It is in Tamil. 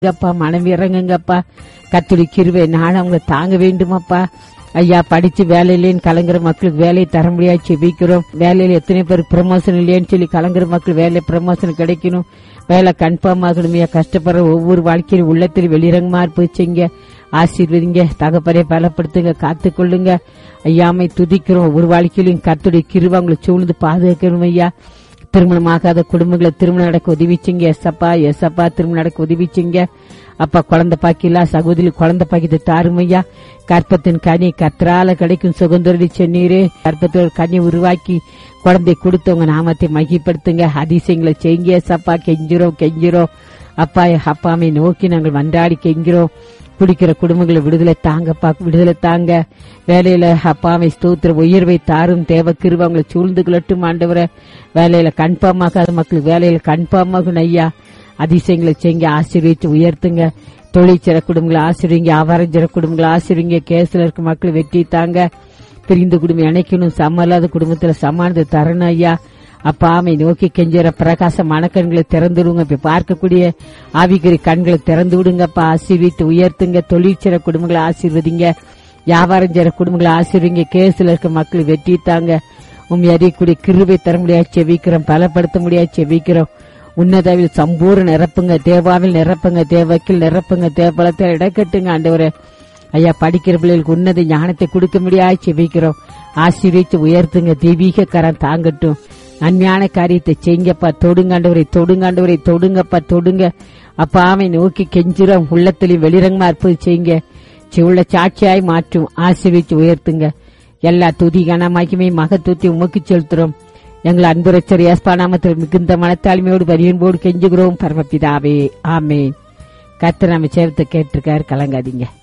அப்பா மனம் இறங்குங்கப்பா கத்துடி கிருவை நான் அவங்களை தாங்க வேண்டுமாப்பா ஐயா படிச்சு வேலையிலேன்னு கலங்குற மக்களுக்கு வேலையை தர முடியாது செபிக்கிறோம் வேலையில எத்தனை பேர் ப்ரமோஷன் இல்லையேன்னு சொல்லி கலங்குற மக்கள் வேலை ப்ரமோஷன் கிடைக்கணும் வேலை கன்ஃபார்ம் ஆகணுமையா கஷ்டப்படுற ஒவ்வொரு வாழ்க்கையிலும் உள்ளத்தில் வெளிரங்கமா போச்சுங்க ஆசீர்வதிங்க தகப்பரை பலப்படுத்துங்க காத்துக்கொள்ளுங்க ஐயாமை துதிக்கிறோம் ஒவ்வொரு வாழ்க்கையிலும் கத்துடைய கிருவை அவங்களை சூழ்ந்து பாதுகாக்கணும் ஐயா திருமணமாகாத குடும்பங்களை திருமணம் நடக்க உதவிச்சிங்க எஸ்அப்பா எஸ்அப்பா திருமணம் நடக்க உதவிச்சிங்க அப்பா குழந்தை பாக்கிலா சகோதரி குழந்தை பாக்கியத்தை தாருமையா கற்பத்தின் கனி கத்ரால கிடைக்கும் சுகந்தரடி சென்னீரே கற்பத்தோட கனி உருவாக்கி குழந்தை கொடுத்தவங்க நாமத்தை மகிப்படுத்துங்க அதிசயங்களை செய்யுங்க எஸ்அப்பா கெஞ்சிரோம் கெஞ்சிரோம் அப்பா அப்பாமை நோக்கி நாங்கள் மன்றாடி கெஞ்சிரோம் குடிக்கிற குடும்பங்களை விடுதலை தாங்கப்பா விடுதலை தாங்க வேலையில அப்பாவை ஸ்தோத்திர உயர்வை தாரும் தேவ கிருவ அவங்களை சூழ்ந்து கொள்ளட்டும் ஆண்டவரை வேலையில கன்ஃபார்ம் ஆகாத மக்களுக்கு வேலையில கன்ஃபார்ம் ஆகணும் ஐயா அதிசயங்களை செய்யுங்க ஆசீர்வதிச்சு உயர்த்துங்க தொழிற்சிற குடும்பங்களை ஆசிரியங்க அவரஞ்சிற குடும்பங்களை ஆசிரியங்க கேஸ்ல இருக்க மக்கள் வெற்றி தாங்க பிரிந்து குடும்பம் இணைக்கணும் சமல்லாத குடும்பத்துல சமானத்தை தரணும் ஐயா அப்பா ஆமை நோக்கி கெஞ்சுற பிரகாச மனக்கண்களை திறந்து விடுங்க இப்ப பார்க்கக்கூடிய ஆவிகரி கண்களை திறந்து விடுங்கப்பா ஆசீர்வித்து உயர்த்துங்க தொழிற்சிற குடும்பங்களை ஆசீர்வதிங்க வியாபாரம் செய்யற குடும்பங்களை ஆசீர்வதிங்க கேஸ்ல இருக்க மக்கள் வெற்றி தாங்க உண்மை அறியக்கூடிய கிருவை தர முடியாது செவிக்கிறோம் பலப்படுத்த முடியாது செவிக்கிறோம் உன்னதாவில் சம்பூர்ண நிரப்புங்க தேவாவில் நிரப்புங்க தேவக்கில் நிரப்புங்க தேவபலத்தில் இடக்கட்டுங்க ஆண்டவரே ஐயா படிக்கிற பிள்ளைகளுக்கு உன்னத ஞானத்தை கொடுக்க முடியாது செபிக்கிறோம் ஆசீர்வதித்து உயர்த்துங்க தெய்வீக கரம் தாங்கட்டும் நன்மையான காரியத்தை செய்யுங்கப்பா தொடுங்காண்டவரை தொடுங்காண்டவரை தொடுங்கப்பா தொடுங்க அப்பா ஆமை நோக்கி கெஞ்சிரோம் உள்ளத்திலையும் வெளிரங்கமா இருப்பது செய்யுங்க உள்ள சாட்சியாய் மாற்றும் ஆசீர்வதித்து உயர்த்துங்க எல்லா துதி கனமாக்கியுமே மகத்துவத்தை உமக்கு செலுத்துறோம் எங்கள் அன்புரச்சர் ஏஸ்பானாமத்தில் மிகுந்த மனத்தாழ்மையோடு வரியன்போடு கெஞ்சுகிறோம் பரமபிதாவே ஆமே கர்த்தர் நம்ம சேவத்தை கேட்டிருக்காரு கலங்காதீங்க